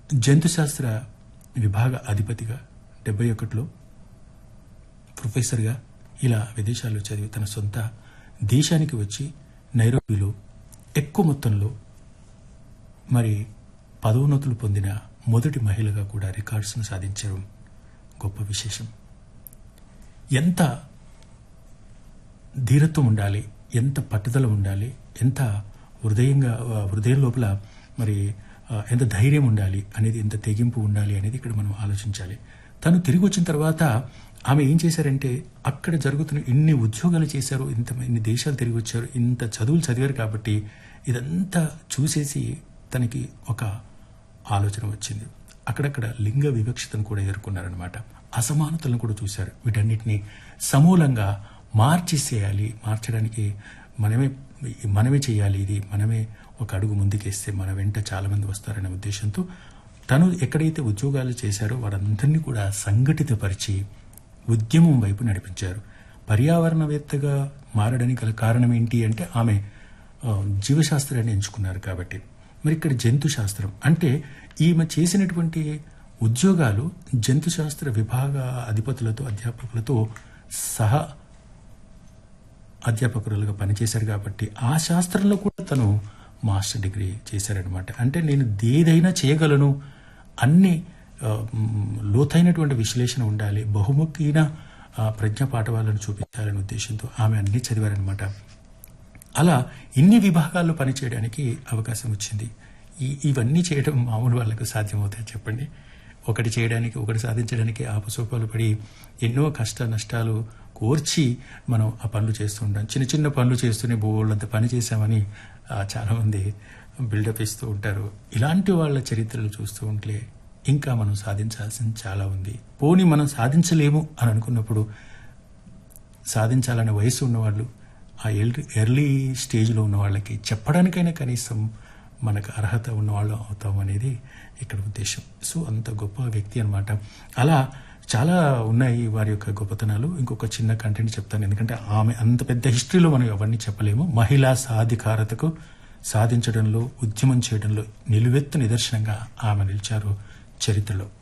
జంతుశాస్త్ర విభాగ అధిపతిగా డెబ్బై ఒకటిలో ప్రొఫెసర్గా ఇలా విదేశాల్లో చదివి తన సొంత దేశానికి వచ్చి నైరోబీలో ఎక్కువ మొత్తంలో మరి పదోన్నతులు పొందిన మొదటి మహిళగా కూడా రికార్డ్స్ను సాధించడం గొప్ప విశేషం ఎంత ధీరత్వం ఉండాలి ఎంత పట్టుదల ఉండాలి ఎంత హృదయంగా ఆ, హృదయం లోపల మరి ఆ, ఎంత ధైర్యం ఉండాలి అనేది ఎంత తెగింపు ఉండాలి అనేది ఇక్కడ మనం ఆలోచించాలి తను తిరిగి వచ్చిన తర్వాత ఆమె ఏం చేశారంటే అక్కడ జరుగుతున్న ఇన్ని ఉద్యోగాలు చేశారు ఇంత ఇన్ని దేశాలు తిరిగి వచ్చారు ఇంత చదువులు చదివారు కాబట్టి ఇదంతా చూసేసి తనకి ఒక ఆలోచన వచ్చింది అక్కడక్కడ లింగ వివక్షతను కూడా ఎదుర్కొన్నారనమాట అసమానతలను కూడా చూశారు వీటన్నిటిని సమూలంగా మార్చేసేయాలి మార్చడానికి మనమే మనమే చేయాలి ఇది మనమే ఒక అడుగు ముందుకేస్తే మన వెంట చాలా మంది వస్తారనే ఉద్దేశంతో తను ఎక్కడైతే ఉద్యోగాలు చేశారో వారందరినీ కూడా సంఘటితపరిచి ఉద్యమం వైపు నడిపించారు పర్యావరణవేత్తగా మారడానికి గల కారణం ఏంటి అంటే ఆమె ఆ, జీవశాస్త్రాన్ని ఎంచుకున్నారు కాబట్టి మరి ఇక్కడ జంతు శాస్త్రం అంటే ఈమె చేసినటువంటి ఉద్యోగాలు జంతు శాస్త్ర విభాగ అధిపతులతో అధ్యాపకులతో సహా అధ్యాపకురాలుగా పనిచేశారు కాబట్టి ఆ శాస్త్రంలో కూడా తను మాస్టర్ డిగ్రీ చేశారనమాట అంటే నేను ఏదైనా చేయగలను అన్ని ఆ, మ్, లోతైనటువంటి విశ్లేషణ ఉండాలి బహుముఖీన ఆ, ప్రజ్ఞ పాఠవాలను చూపించాలనే ఉద్దేశంతో ఆమె అన్ని చదివారనమాట అలా ఇన్ని విభాగాల్లో పనిచేయడానికి అవకాశం వచ్చింది ఈ ఇవన్నీ చేయడం మామూలు వాళ్ళకు సాధ్యమవుతాయి చెప్పండి ఒకటి చేయడానికి ఒకటి సాధించడానికి ఆపసోపాలు పడి ఎన్నో కష్ట నష్టాలు కోర్చి మనం ఆ పనులు చేస్తూ ఉంటాం చిన్న చిన్న పనులు చేస్తూనే బోళ్ళంత పని చేశామని ఆ, చాలామంది బిల్డప్ ఇస్తూ ఉంటారు ఇలాంటి వాళ్ళ చరిత్రలు చూస్తూ ఉంటే ఇంకా మనం సాధించాల్సింది చాలా ఉంది పోనీ మనం సాధించలేము అని అనుకున్నప్పుడు సాధించాలనే వయసు ఉన్నవాళ్ళు ఆ ఎర్లీ ఎర్లీ స్టేజ్లో ఉన్న వాళ్ళకి చెప్పడానికైనా కనీసం మనకు అర్హత ఉన్నవాళ్ళు అవుతాం అనేది ఇక్కడ ఉద్దేశం సో అంత గొప్ప వ్యక్తి అన్నమాట అలా చాలా ఉన్నాయి వారి యొక్క గొప్పతనాలు ఇంకొక చిన్న కంటెంట్ చెప్తాను ఎందుకంటే ఆమె అంత పెద్ద హిస్టరీలో మనం అవన్నీ చెప్పలేము మహిళా సాధికారతకు సాధించడంలో ఉద్యమం చేయడంలో నిలువెత్తు నిదర్శనంగా ఆమె నిలిచారు చరిత్రలో